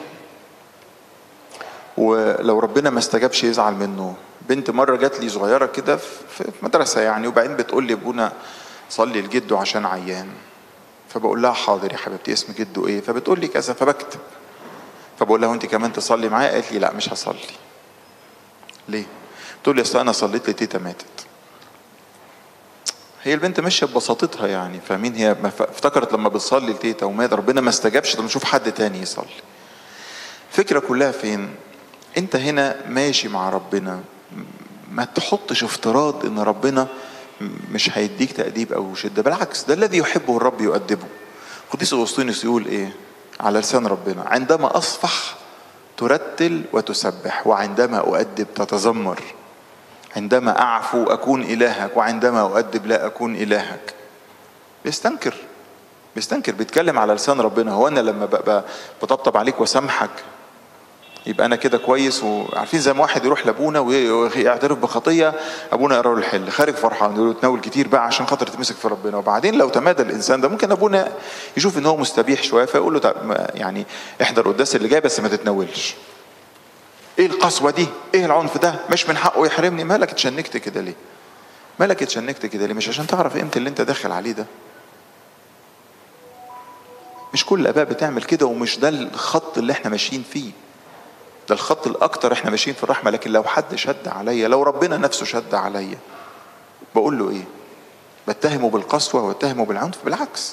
ولو ربنا ما استجابش يزعل منه بنت مره جات لي صغيره كده في مدرسه يعني وبعدين بتقول لي ابونا صلي لجده عشان عيان فبقول لها حاضر يا حبيبتي اسم جده ايه فبتقول لي كذا فبكتب فبقول لها انت كمان تصلي معايا قالت لي لا مش هصلي ليه تقول لي اصل انا صليت لتيتا ماتت هي البنت ماشيه ببساطتها يعني فاهمين هي افتكرت لما بتصلي لتيتا ومات ربنا ما استجابش طب نشوف حد تاني يصلي الفكره كلها فين انت هنا ماشي مع ربنا ما تحطش افتراض ان ربنا مش هيديك تأديب او شدة بالعكس ده الذي يحبه الرب يؤدبه قديس اغسطينوس يقول ايه على لسان ربنا عندما اصفح ترتل وتسبح وعندما أؤدب تتذمر عندما أعفو أكون إلهك وعندما أؤدب لا أكون إلهك بيستنكر بيستنكر بيتكلم على لسان ربنا هو أنا لما ببقى بطبطب عليك وسامحك يبقى انا كده كويس وعارفين زي ما واحد يروح لابونا ويعترف بخطيه ابونا يقرا له الحل خارج فرحان يقول له تناول كتير بقى عشان خاطر تمسك في ربنا وبعدين لو تمادى الانسان ده ممكن ابونا يشوف ان هو مستبيح شويه فيقول له طب يعني احضر قداس اللي جاي بس ما تتناولش ايه القسوه دي ايه العنف ده مش من حقه يحرمني مالك اتشنكت كده ليه مالك اتشنكت كده ليه مش عشان تعرف قيمه اللي انت داخل عليه ده مش كل الاباء بتعمل كده ومش ده الخط اللي احنا ماشيين فيه ده الخط الاكتر احنا ماشيين في الرحمه لكن لو حد شد عليا لو ربنا نفسه شد عليا بقول له ايه بتهمه بالقسوه واتهمه بالعنف بالعكس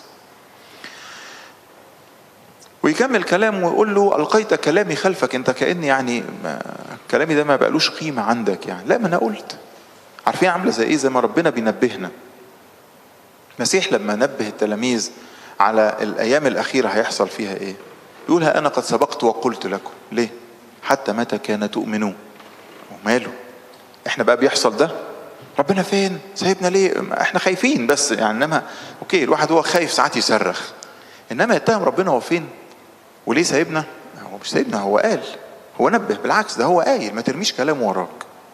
ويكمل كلامه ويقول له القيت كلامي خلفك انت كان يعني ما كلامي ده ما بقالوش قيمه عندك يعني لا ما انا قلت عارفين عامله زي ايه زي ما ربنا بينبهنا المسيح لما نبه التلاميذ على الايام الاخيره هيحصل فيها ايه يقول ها انا قد سبقت وقلت لكم ليه حتى متى كان تؤمنون وماله احنا بقى بيحصل ده ربنا فين سايبنا ليه احنا خايفين بس يعني انما اوكي الواحد هو خايف ساعات يصرخ انما يتهم ربنا هو فين وليه سايبنا هو مش سايبنا هو قال هو نبه بالعكس ده هو قايل ما ترميش كلام وراك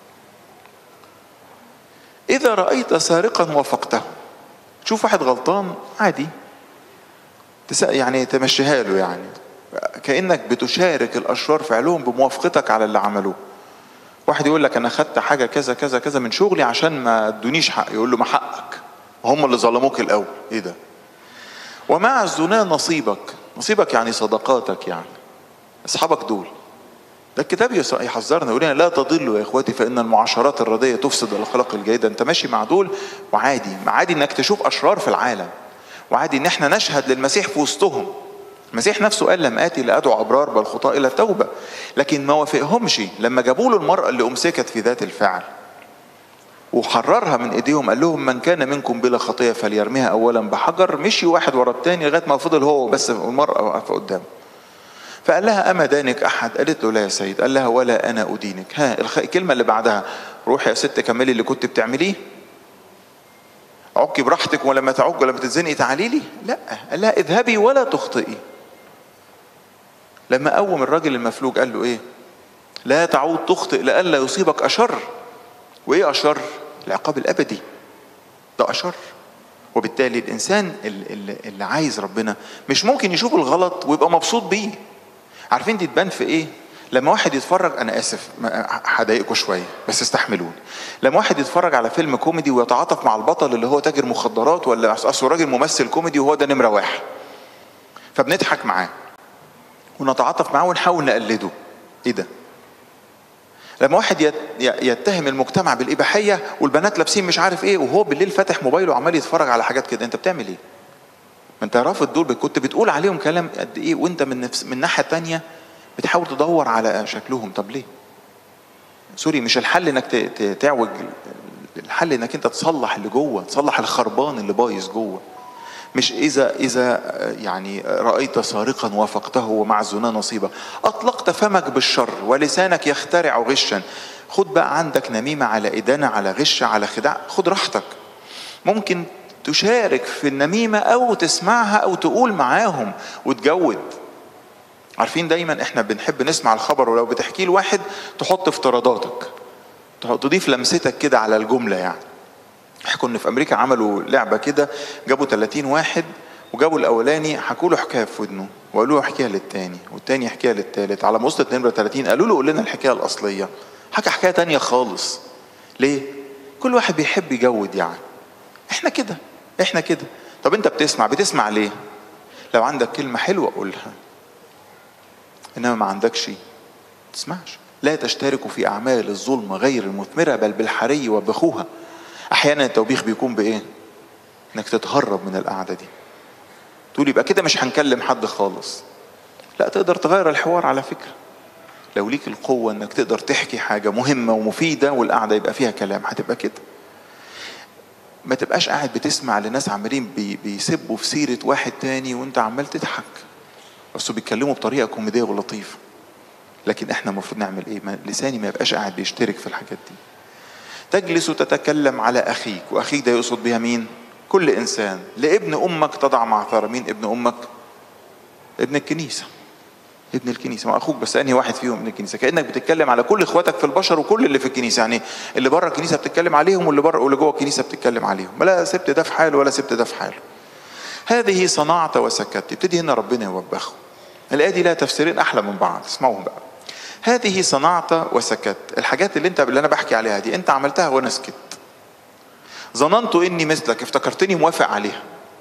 اذا رايت سارقا وافقته تشوف واحد غلطان عادي يعني تمشيها له يعني كانك بتشارك الاشرار فعلهم بموافقتك على اللي عملوه واحد يقول لك انا خدت حاجه كذا كذا كذا من شغلي عشان ما ادونيش حق يقول له ما حقك هم اللي ظلموك الاول ايه ده ومع الزنا نصيبك نصيبك يعني صدقاتك يعني اصحابك دول ده الكتاب يحذرنا يقول لنا لا تضلوا يا اخواتي فان المعاشرات الرديه تفسد الاخلاق الجيده انت ماشي مع دول وعادي عادي انك تشوف اشرار في العالم وعادي ان احنا نشهد للمسيح في وسطهم المسيح نفسه قال لم اتي لادعو ابرار بل خطاء الى التوبه لكن ما وافقهمش لما جابوا له المراه اللي امسكت في ذات الفعل وحررها من ايديهم قال لهم من كان منكم بلا خطيه فليرميها اولا بحجر مشي واحد ورا الثاني لغايه ما فضل هو بس المراه واقفه قدامه فقال لها اما دانك احد قالت له لا يا سيد قال لها ولا انا ادينك ها الكلمه اللي بعدها روحي يا ست كملي اللي كنت بتعمليه عكي براحتك ولما تعج ولما تتزنقي تعالي لي لا قال لها اذهبي ولا تخطئي لما قوم الراجل المفلوج قال له ايه لا تعود تخطئ لئلا يصيبك اشر وايه اشر العقاب الابدي ده اشر وبالتالي الانسان اللي, اللي عايز ربنا مش ممكن يشوف الغلط ويبقى مبسوط بيه عارفين دي تبان في ايه لما واحد يتفرج انا اسف هضايقكم شويه بس استحملوني لما واحد يتفرج على فيلم كوميدي ويتعاطف مع البطل اللي هو تاجر مخدرات ولا اصله راجل ممثل كوميدي وهو ده نمره واحد فبنضحك معاه ونتعاطف معاه ونحاول نقلده ايه ده لما واحد يتهم المجتمع بالاباحيه والبنات لابسين مش عارف ايه وهو بالليل فاتح موبايله وعمال يتفرج على حاجات كده انت بتعمل ايه ما انت رافض دول كنت بتقول عليهم كلام قد ايه وانت من نفس من ناحيه تانية بتحاول تدور على شكلهم طب ليه سوري مش الحل انك تعوج الحل انك انت تصلح اللي جوه تصلح الخربان اللي بايظ جوه مش إذا إذا يعني رأيت سارقا وافقته ومع الزنا نصيبا أطلقت فمك بالشر ولسانك يخترع غشا خد بقى عندك نميمة على إدانة على غش على خداع خد راحتك ممكن تشارك في النميمة أو تسمعها أو تقول معاهم وتجود عارفين دايما احنا بنحب نسمع الخبر ولو بتحكيه لواحد تحط افتراضاتك تضيف لمستك كده على الجملة يعني حكوا ان في امريكا عملوا لعبه كده جابوا 30 واحد وجابوا الاولاني حكوا له حكايه في ودنه وقالوا له احكيها للتاني والتاني يحكيها للتالت على وصلت نمره 30 قالوا له قول لنا الحكايه الاصليه حكى حكايه تانية خالص ليه كل واحد بيحب يجود يعني احنا كده احنا كده طب انت بتسمع بتسمع ليه لو عندك كلمه حلوه قولها انما ما عندكش تسمعش لا تشتركوا في اعمال الظلم غير المثمره بل بالحري وبخوها احيانا التوبيخ بيكون بايه انك تتهرب من القعده دي تقول يبقى كده مش هنكلم حد خالص لا تقدر تغير الحوار على فكره لو ليك القوه انك تقدر تحكي حاجه مهمه ومفيده والقعده يبقى فيها كلام هتبقى كده ما تبقاش قاعد بتسمع لناس عمالين بي بيسبوا في سيره واحد تاني وانت عمال تضحك بس بيتكلموا بطريقه كوميديه ولطيفه لكن احنا المفروض نعمل ايه ما لساني ما يبقاش قاعد بيشترك في الحاجات دي تجلس تتكلم على اخيك واخيك ده يقصد بها مين كل انسان لابن امك تضع معثره مين ابن امك ابن الكنيسه ابن الكنيسه ما اخوك بس انهي واحد فيهم ابن الكنيسه كانك بتتكلم على كل اخواتك في البشر وكل اللي في الكنيسه يعني اللي بره الكنيسه بتتكلم عليهم واللي بره واللي جوه الكنيسه بتتكلم عليهم لا سبت ده في حاله ولا سبت ده في حاله هذه صنعت وسكت يبتدي هنا ربنا يوبخه الايه دي لها تفسيرين احلى من بعض اسمعوهم بقى هذه صنعت وسكت الحاجات اللي انت اللي انا بحكي عليها دي انت عملتها وانا سكت ظننت اني مثلك افتكرتني موافق عليها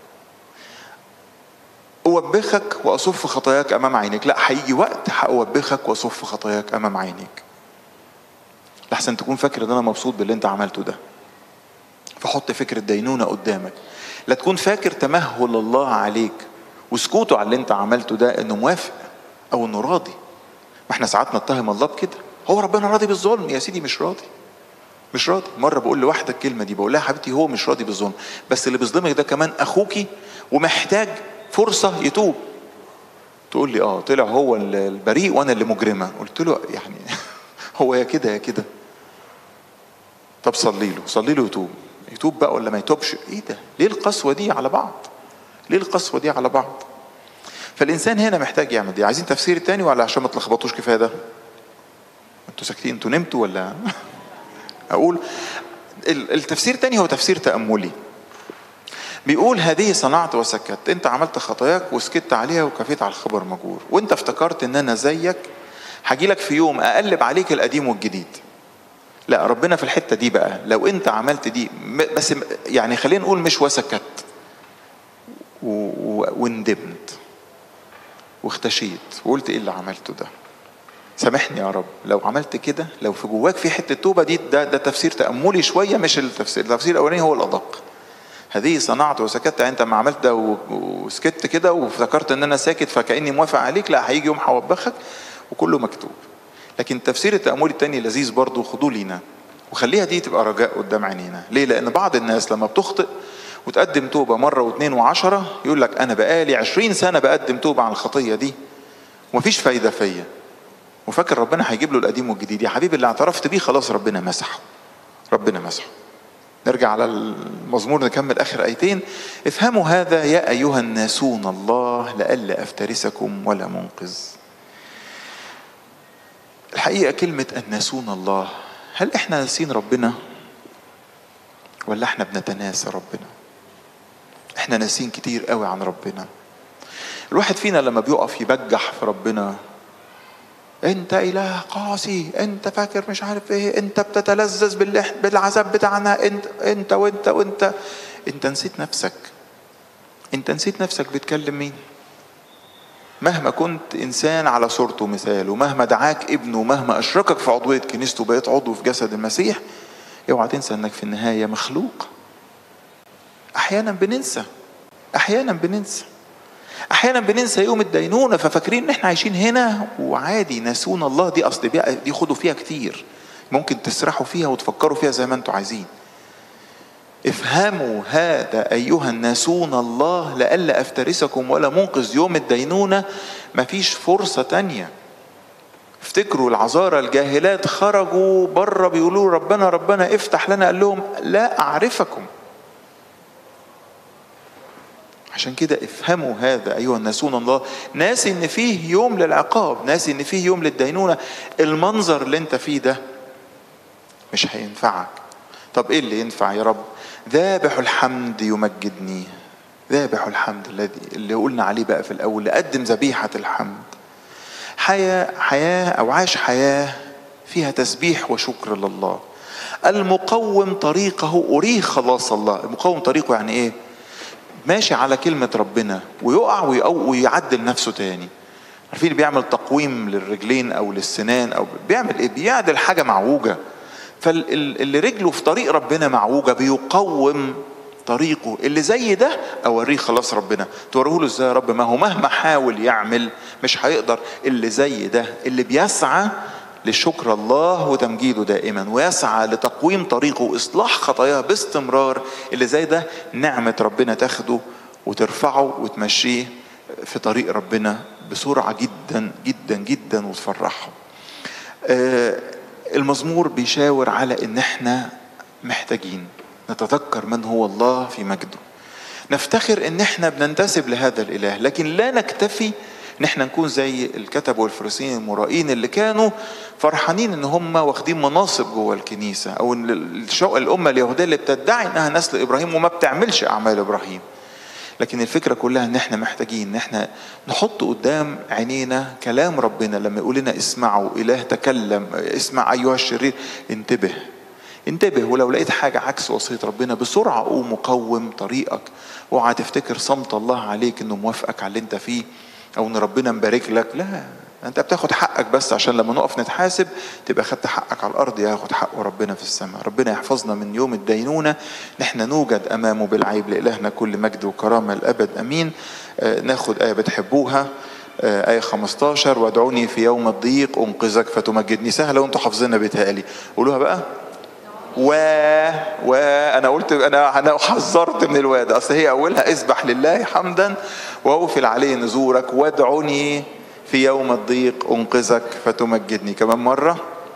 أوبخك وأصف خطاياك أمام عينيك لا هيجي وقت هأوبخك وأصف خطاياك أمام عينيك لحسن تكون فاكر ان انا مبسوط باللي انت عملته ده فحط فكرة دينونة قدامك لا تكون فاكر تمهل الله عليك وسكوته على اللي انت عملته ده انه موافق او انه راضي ما احنا ساعات نتهم الله بكده هو ربنا راضي بالظلم يا سيدي مش راضي مش راضي مرة بقول لواحدة الكلمة دي بقول لها حبيبتي هو مش راضي بالظلم بس اللي بيظلمك ده كمان أخوكي ومحتاج فرصة يتوب تقول لي اه طلع هو البريء وانا اللي مجرمة قلت له يعني هو يا كده يا كده طب صلي له صلي له يتوب يتوب بقى ولا ما يتوبش ايه ده ليه القسوة دي على بعض ليه القسوة دي على بعض فالإنسان هنا محتاج يعمل دي عايزين تفسير تاني ولا عشان ما تلخبطوش كفاية ده انتوا ساكتين انتوا نمتوا ولا اقول التفسير تاني هو تفسير تأملي بيقول هذه صنعت وسكت انت عملت خطاياك وسكت عليها وكفيت على الخبر مجور وانت افتكرت ان انا زيك هاجي لك في يوم اقلب عليك القديم والجديد لا ربنا في الحته دي بقى لو انت عملت دي بس يعني خلينا نقول مش وسكت وندمت واختشيت وقلت ايه اللي عملته ده سامحني يا رب لو عملت كده لو في جواك في حته توبه دي ده ده تفسير تاملي شويه مش التفسير التفسير الاولاني هو الادق هذه صنعت وسكت انت ما عملت ده وسكت كده وافتكرت ان انا ساكت فكاني موافق عليك لا هيجي يوم هوبخك وكله مكتوب لكن التفسير التاملي التاني لذيذ برضه خدوه لينا وخليها دي تبقى رجاء قدام عينينا ليه لان بعض الناس لما بتخطئ وتقدم توبة مرة واثنين وعشرة يقول لك أنا بقالي عشرين سنة بقدم توبة عن الخطية دي ومفيش فايدة فيا وفاكر ربنا هيجيب له القديم والجديد يا حبيبي اللي اعترفت بيه خلاص ربنا مسحه ربنا مسحه نرجع على المزمور نكمل آخر آيتين افهموا هذا يا أيها الناسون الله لئلا أفترسكم ولا منقذ الحقيقة كلمة الناسون الله هل احنا ناسين ربنا ولا احنا بنتناسى ربنا احنا ناسين كتير قوي عن ربنا الواحد فينا لما بيقف يبجح في ربنا انت اله قاسي انت فاكر مش عارف ايه انت بتتلذذ بالعذاب بتاعنا انت انت وانت وانت انت نسيت نفسك انت نسيت نفسك بتكلم مين مهما كنت انسان على صورته مثال ومهما دعاك ابنه ومهما اشركك في عضويه كنيسته وبقيت عضو في جسد المسيح اوعى تنسى انك في النهايه مخلوق احيانا بننسى احيانا بننسى احيانا بننسى يوم الدينونه ففاكرين ان احنا عايشين هنا وعادي ناسونا الله دي اصل دي خدوا فيها كتير ممكن تسرحوا فيها وتفكروا فيها زي ما انتوا عايزين افهموا هذا ايها الناسون الله لئلا افترسكم ولا منقذ يوم الدينونه مفيش فرصه تانيه افتكروا العذارى الجاهلات خرجوا بره بيقولوا ربنا ربنا افتح لنا قال لهم لا اعرفكم عشان كده افهموا هذا ايها الناسون الله ناسي ان فيه يوم للعقاب ناسي ان فيه يوم للدينونه المنظر اللي انت فيه ده مش هينفعك طب ايه اللي ينفع يا رب ذابح الحمد يمجدني ذابح الحمد الذي اللي قلنا عليه بقى في الاول قدم ذبيحه الحمد حياه حياه او عاش حياه فيها تسبيح وشكر لله المقوم طريقه اريه خلاص الله المقوم طريقه يعني ايه ماشي على كلمة ربنا ويقع ويعدل نفسه تاني عارفين بيعمل تقويم للرجلين او للسنان او بيعمل ايه بيعدل حاجة معوجة فاللي رجله في طريق ربنا معوجة بيقوم طريقه اللي زي ده اوريه خلاص ربنا توريه له ازاي يا رب ما هو مهما حاول يعمل مش هيقدر اللي زي ده اللي بيسعى لشكر الله وتمجيده دائما ويسعى لتقويم طريقه واصلاح خطاياه باستمرار اللي زي ده نعمه ربنا تاخده وترفعه وتمشيه في طريق ربنا بسرعه جدا جدا جدا وتفرحه آه، المزمور بيشاور على ان احنا محتاجين نتذكر من هو الله في مجده نفتخر ان احنا بننتسب لهذا الاله لكن لا نكتفي ان احنا نكون زي الكتب والفريسيين المرائين اللي كانوا فرحانين ان هم واخدين مناصب جوه الكنيسه او ان الشو- الامه اليهوديه اللي بتدعي انها نسل ابراهيم وما بتعملش اعمال ابراهيم لكن الفكره كلها ان احنا محتاجين ان احنا نحط قدام عينينا كلام ربنا لما يقول لنا اسمعوا اله تكلم اسمع ايها الشرير انتبه انتبه ولو لقيت حاجة عكس وصية ربنا بسرعة قوم وقوم طريقك اوعى تفتكر صمت الله عليك انه موافقك على اللي انت فيه او ان ربنا مبارك لك لا انت بتاخد حقك بس عشان لما نقف نتحاسب تبقى خدت حقك على الارض ياخد حقه ربنا في السماء ربنا يحفظنا من يوم الدينونة نحن نوجد امامه بالعيب لالهنا كل مجد وكرامة الابد امين آه، ناخد ايه بتحبوها آه، آية 15 وادعوني في يوم الضيق أنقذك فتمجدني سهلة وأنتوا حافظينها بيتهيألي قولوها بقى و و انا قلت انا انا حذرت من الواد اصل هي اولها اسبح لله حمدا واوفل عليه نذورك وادعني في يوم الضيق انقذك فتمجدني كمان مره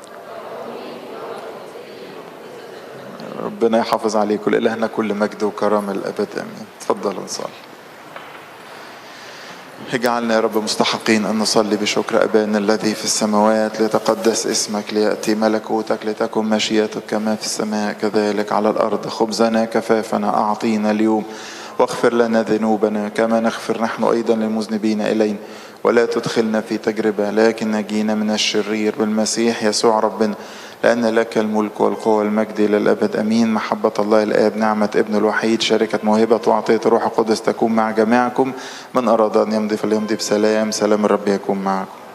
ربنا يحافظ عليكم لإلهنا كل مجد وكرامة الأبد آمين تفضلوا نصلي اجعلنا يا رب مستحقين أن نصلي بشكر أبانا الذي في السماوات ليتقدس اسمك ليأتي ملكوتك لتكن مشيئتك كما في السماء كذلك على الأرض خبزنا كفافنا أعطينا اليوم واغفر لنا ذنوبنا كما نغفر نحن أيضا للمذنبين إلينا ولا تدخلنا في تجربة لكن نجينا من الشرير بالمسيح يسوع ربنا لأن لك الملك والقوة والمجد إلى الأبد أمين محبة الله الآب نعمة ابن الوحيد شركة موهبة وعطية الروح القدس تكون مع جميعكم من أراد أن يمضي فليمضي بسلام سلام الرب يكون معكم